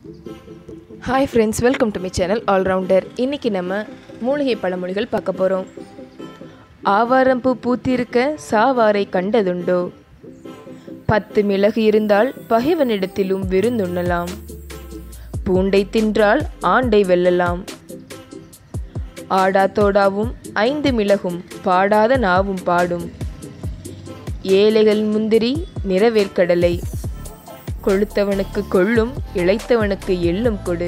hi friends welcome to my channel all rounder இன்றைக்கி நம்ம மூலிகை பழமொழிகள் பார்க்க போகிறோம் ஆவாரம்பூ பூத்திருக்க சாவாரை கண்டதுண்டோ பத்து மிளகு இருந்தால் பகைவனிடத்திலும் விருந்துண்ணலாம் பூண்டை தின்றால் ஆண்டை வெல்லலாம் ஆடா தோடாவும் ஐந்து மிளகும் பாடாத நாவும் பாடும் ஏழைகள் முந்திரி நிறவேற்கடலை கொழுத்தவனுக்கு கொள்ளும் இளைத்தவனுக்கு எள்ளும் கொடு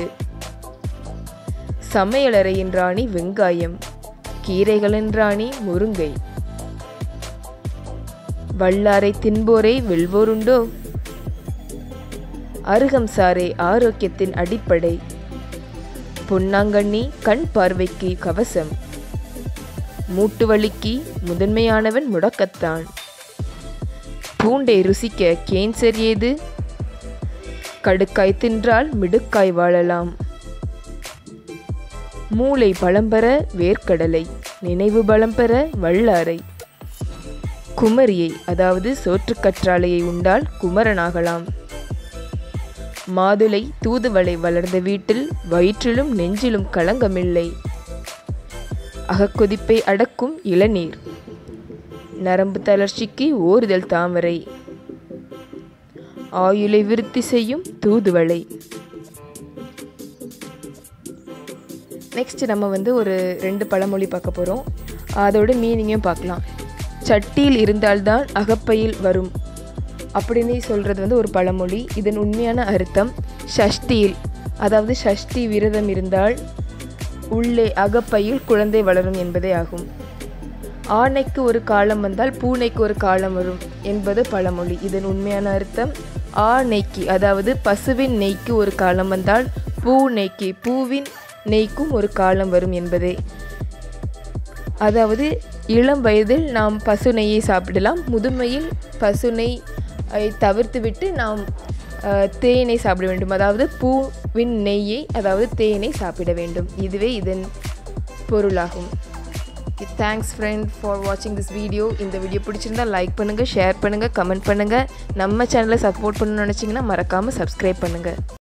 சமையலறையின் ராணி வெங்காயம் கீரைகளின் ராணி முருங்கை வல்லாரை தின்போரை வெல்வோருண்டோ அருகம் சாரே ஆரோக்கியத்தின் அடிப்படை பொன்னாங்கண்ணி கண் பார்வைக்கு கவசம் மூட்டு வலிக்கு முதன்மையானவன் முடக்கத்தான் பூண்டை ருசிக்க கேன்சர் ஏது கடுக்காய் தின்றால் மிடுக்காய் வாழலாம் மூளை பலம் பெற வேர்க்கடலை நினைவு பலம் பெற வல்லாரை குமரியை அதாவது சோற்றுக்கற்றாழையை உண்டால் குமரனாகலாம் மாதுளை தூதுவளை வளர்ந்த வீட்டில் வயிற்றிலும் நெஞ்சிலும் களங்கமில்லை அகக்கொதிப்பை அடக்கும் இளநீர் நரம்பு தளர்ச்சிக்கு ஓறுதல் தாமரை ஆயுளை விருத்தி செய்யும் தூதுவளை நெக்ஸ்ட் நம்ம வந்து ஒரு ரெண்டு பழமொழி பார்க்க போகிறோம் அதோட மீனிங்கையும் பார்க்கலாம் சட்டியில் இருந்தால்தான் அகப்பையில் வரும் அப்படின்னு சொல்கிறது வந்து ஒரு பழமொழி இதன் உண்மையான அர்த்தம் ஷஷ்டியில் அதாவது ஷஷ்டி விரதம் இருந்தால் உள்ளே அகப்பையில் குழந்தை வளரும் என்பதே ஆகும் ஆணைக்கு ஒரு காலம் வந்தால் பூனைக்கு ஒரு காலம் வரும் என்பது பழமொழி இதன் உண்மையான அர்த்தம் ஆணைக்கு அதாவது பசுவின் நெய்க்கு ஒரு காலம் வந்தால் பூ நெய்க்கு பூவின் நெய்க்கும் ஒரு காலம் வரும் என்பதே அதாவது இளம் வயதில் நாம் பசு நெய்யை சாப்பிடலாம் முதுமையில் பசு நெய் தவிர்த்து விட்டு நாம் தேனை சாப்பிட வேண்டும் அதாவது பூவின் நெய்யை அதாவது தேனை சாப்பிட வேண்டும் இதுவே இதன் பொருளாகும் தேங்க்ஸ் ஃப்ரெண்ட் ஃபார் வாட்சிங் திஸ் வீடியோ இந்த வீடியோ பிடிச்சிருந்தா லைக் பண்ணுங்கள் ஷேர் பண்ணுங்கள் கமெண்ட் பண்ணுங்கள் நம்ம சேனலை சப்போர்ட் பண்ணணும்னு நினச்சிங்கன்னா மறக்காமல் சப்ஸ்கிரைப் பண்ணுங்கள்